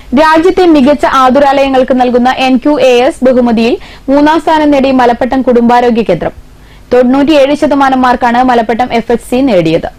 രാജ്യത്തെ മികച്ച ആതുരാലയങ്ങൾക്ക് നൽകുന്ന എൻ ക്യു എ എസ് ബഹുമതിയിൽ മൂന്നാം സ്ഥാനം നേടി മലപ്പട്ടം കുടുംബാരോഗ്യ കേന്ദ്രം തൊണ്ണൂറ്റിയേഴ് ശതമാനം മാർക്കാണ് മലപ്പട്ടം എഫ് എച്ച് സി നേടിയത്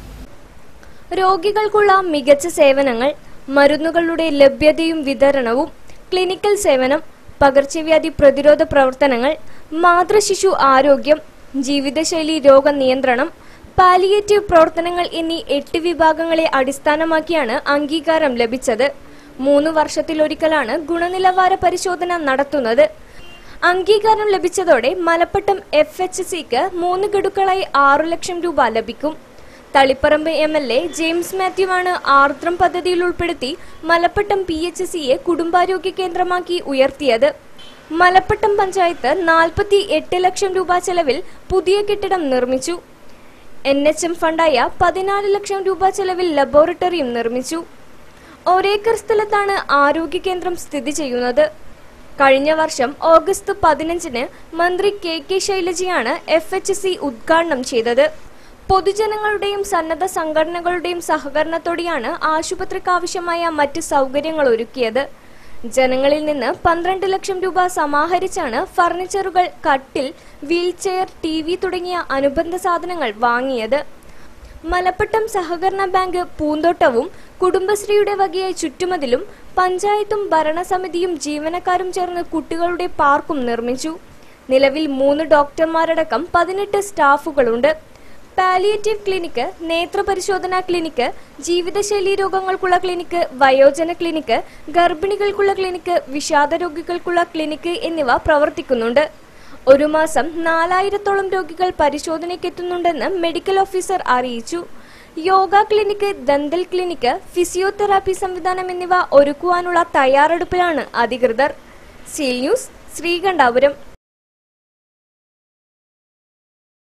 രോഗികൾക്കുള്ള മികച്ച സേവനങ്ങൾ മരുന്നുകളുടെ ലഭ്യതയും വിതരണവും ക്ലിനിക്കൽ സേവനം പകർച്ചവ്യാധി പ്രതിരോധ പ്രവർത്തനങ്ങൾ മാതൃശിശു ആരോഗ്യം ജീവിതശൈലി രോഗ നിയന്ത്രണം പാലിയേറ്റീവ് പ്രവർത്തനങ്ങൾ എന്നീ എട്ട് വിഭാഗങ്ങളെ അടിസ്ഥാനമാക്കിയാണ് അംഗീകാരം ലഭിച്ചത് മൂന്ന് വർഷത്തിലൊരിക്കലാണ് ഗുണനിലവാര പരിശോധന നടത്തുന്നത് അംഗീകാരം ലഭിച്ചതോടെ മലപ്പട്ടം എഫ് എച്ച് സിക്ക് മൂന്ന് ഗഡുക്കളായി ആറു ലക്ഷം രൂപ ലഭിക്കും Taliparamba M L A James മാത്യുവാണ് ആർദ്രം പദ്ധതിയിൽ ഉൾപ്പെടുത്തി മലപ്പട്ടം പി എച്ച് സിയെ കുടുംബാരോഗ്യ കേന്ദ്രമാക്കി ഉയർത്തിയത് മലപ്പട്ടം പഞ്ചായത്ത് നാൽപ്പത്തി എട്ട് ലക്ഷം രൂപ ചെലവിൽ പുതിയ കെട്ടിടം നിർമ്മിച്ചു എൻ എച്ച് എം ഫണ്ടായ പതിനാല് ലക്ഷം രൂപ ചെലവിൽ ലബോറട്ടറിയും നിർമ്മിച്ചു ഒരേക്കർ സ്ഥലത്താണ് ആരോഗ്യ കേന്ദ്രം സ്ഥിതി ചെയ്യുന്നത് കഴിഞ്ഞ വർഷം ഓഗസ്റ്റ് പതിനഞ്ചിന് മന്ത്രി കെ കെ ശൈലജയാണ് എഫ് എച്ച് സി ഉദ്ഘാടനം ചെയ്തത് പൊതുജനങ്ങളുടെയും സന്നദ്ധ സംഘടനകളുടെയും സഹകരണത്തോടെയാണ് ആശുപത്രിക്കാവശ്യമായ മറ്റ് സൗകര്യങ്ങൾ ഒരുക്കിയത് ജനങ്ങളിൽ നിന്ന് പന്ത്രണ്ട് ലക്ഷം രൂപ സമാഹരിച്ചാണ് ഫർണിച്ചറുകൾ കട്ടിൽ വീൽചെയർ ടി വി തുടങ്ങിയ അനുബന്ധ സാധനങ്ങൾ വാങ്ങിയത് മലപ്പട്ടം സഹകരണ ബാങ്ക് പൂന്തോട്ടവും കുടുംബശ്രീയുടെ വകയായി ചുറ്റുമതിലും പഞ്ചായത്തും ഭരണസമിതിയും ജീവനക്കാരും ചേർന്ന് കുട്ടികളുടെ പാർക്കും നിർമ്മിച്ചു നിലവിൽ മൂന്ന് ഡോക്ടർമാരടക്കം പതിനെട്ട് സ്റ്റാഫുകളുണ്ട് പാലിയേറ്റീവ് ക്ലിനിക്ക് നേത്രപരിശോധനാ ക്ലിനിക്ക് ജീവിതശൈലി രോഗങ്ങൾക്കുള്ള ക്ലിനിക്ക് വയോജന ക്ലിനിക്ക് ഗർഭിണികൾക്കുള്ള ക്ലിനിക്ക് വിഷാദ രോഗികൾക്കുള്ള ക്ലിനിക്ക് എന്നിവ പ്രവർത്തിക്കുന്നുണ്ട് ഒരു മാസം നാലായിരത്തോളം രോഗികൾ പരിശോധനയ്ക്കെത്തുന്നുണ്ടെന്ന് മെഡിക്കൽ ഓഫീസർ അറിയിച്ചു yoga clinic dental clinic physiotherapy സംവിധാനം എന്നിവ ഒരുക്കുവാനുള്ള തയ്യാറെടുപ്പിലാണ് അധികൃതർ സീൽ ന്യൂസ് ശ്രീകണ്ഠാപുരം